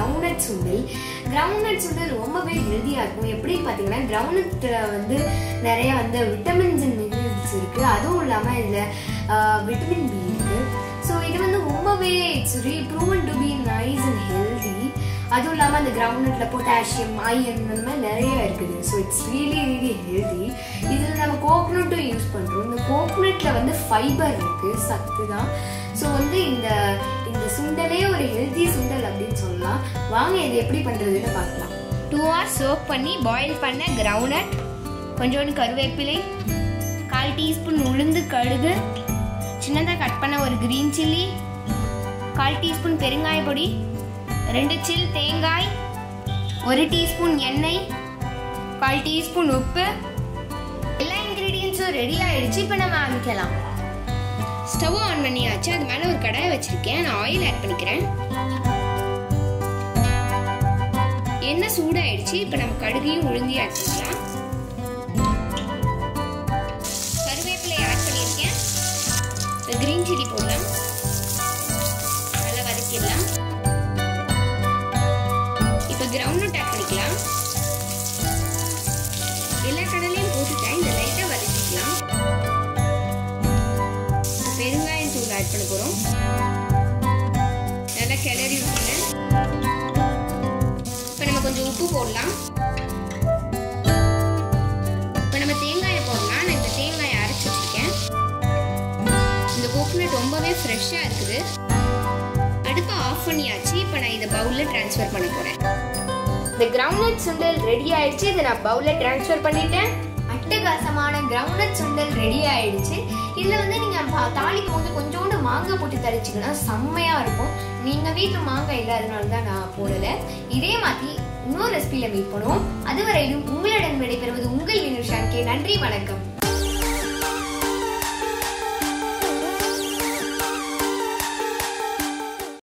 groundnut சுண்டல் groundnut சுண்டல் ரொம்பவே ஹெல்த்தியாக இருக்கும் எப்படின்னு பார்த்தீங்கன்னா கிரவுண்ட்நட்டில் வந்து நிறைய வந்து விட்டமின்ஸ் அண்ட் மினரல்ஸ் இருக்குது அதுவும் இல்லாமல் இதில் விட்டமின் பி இருக்குது ஸோ இது வந்து ரொம்பவே இட்ஸ் ரீ proven to be nice and healthy அதுவும் இல்லாமல் அந்த கிரவுண்ட்நட்டில் பொட்டாசியம் அயன் அந்த மாதிரி நிறைய இருக்குது so it's really really healthy இதில் நம்ம கோகனட்டும் யூஸ் பண்ணுறோம் இந்த கோகனட்டில் வந்து ஃபைபர் இருக்குது சத்து தான் ஸோ வந்து இந்த இந்த சுண்டலே ஒரு ஹெல்தி சுண்டல் அப்படின்னு சொல்லலாம் வாங்க இது எப்படி பண்ணுறதுன்னு பார்க்கலாம் டூ ஹவர்ஸ் சோக் பண்ணி பாயில் பண்ண கிரவுண்ட் கொஞ்சோண்டு கருவேப்பிலை கால் டீஸ்பூன் உளுந்து கடுகு சின்னதாக கட் பண்ண ஒரு கிரீன் சில்லி கால் டீஸ்பூன் பெருங்காய பொடி ரெண்டு சில் தேங்காய் ஒரு டீஸ்பூன் எண்ணெய் கால் டீஸ்பூன் உப்பு எல்லா இன்க்ரீடியன்ஸும் ரெடி ஆயிடுச்சு இப்போ நம்ம ஆரம்பிக்கலாம் ஸ்டவ் ஆன் பண்ணியாச்சு அது மேலே ஒரு கடாயை வச்சிருக்கேன் நான் ஆயில் ஆட் பண்ணிக்கிறேன் எண்ணெய் சூடாயிடுச்சு இப்போ நம்ம கடுகையும் உளுந்தையும் ஆட் பண்ணிக்கலாம் கருவேப்பிலை ஆட் பண்ணியிருக்கேன் இப்போ கிரீன் சில்லி போடலாம் நல்லா வதக்கிடலாம் இப்போ கிரவுண்ட் ஆட் பண்ணிக்கலாம் எல்லா கடலையும் போட்டுட்டேன் இந்த லைட்டாக வதக்கிக்கலாம் இப்போ பெருங்காயம் தூள் ஆட் பண்ண போகிறோம் நல்லா கிளறி விட்டுருங்க இப்போ நம்ம கொஞ்சம் உப்பு போடலாம் இப்போ நம்ம தேங்காயை போடலாம் நான் இந்த தேங்காயை அரைச்சி வச்சிருக்கேன் இந்த கோகனட் ரொம்பவே ஃப்ரெஷ்ஷாக இருக்குது அடுப்பை ஆஃப் பண்ணியாச்சு இப்போ நான் இதை பவுலில் ட்ரான்ஸ்ஃபர் பண்ண போகிறேன் இந்த கிரவுண்ட்நட் சுண்டல் ரெடி ஆயிடுச்சு இதை நான் பவுலில் ட்ரான்ஸ்ஃபர் பண்ணிட்டேன் அட்டகாசமான கிரவுண்ட்நட் சுண்டல் ரெடி ஆயிடுச்சு இதில் வந்து நீங்கள் தாளிக்கும் போது கொஞ்சோண்டு மாங்காய் போட்டு தரிச்சிங்கன்னா செம்மையாக இருக்கும் நீங்கள் வீட்டில் மாங்காய் இல்லை அதனால தான் நான் போடலை இதே மாதிரி இன்னொரு ரெசிபியில் மீட் பண்ணுவோம் அதுவரையிலும் உங்களிடம் விடைபெறுவது உங்கள் வினுஷான் கே நன்றி வணக்கம்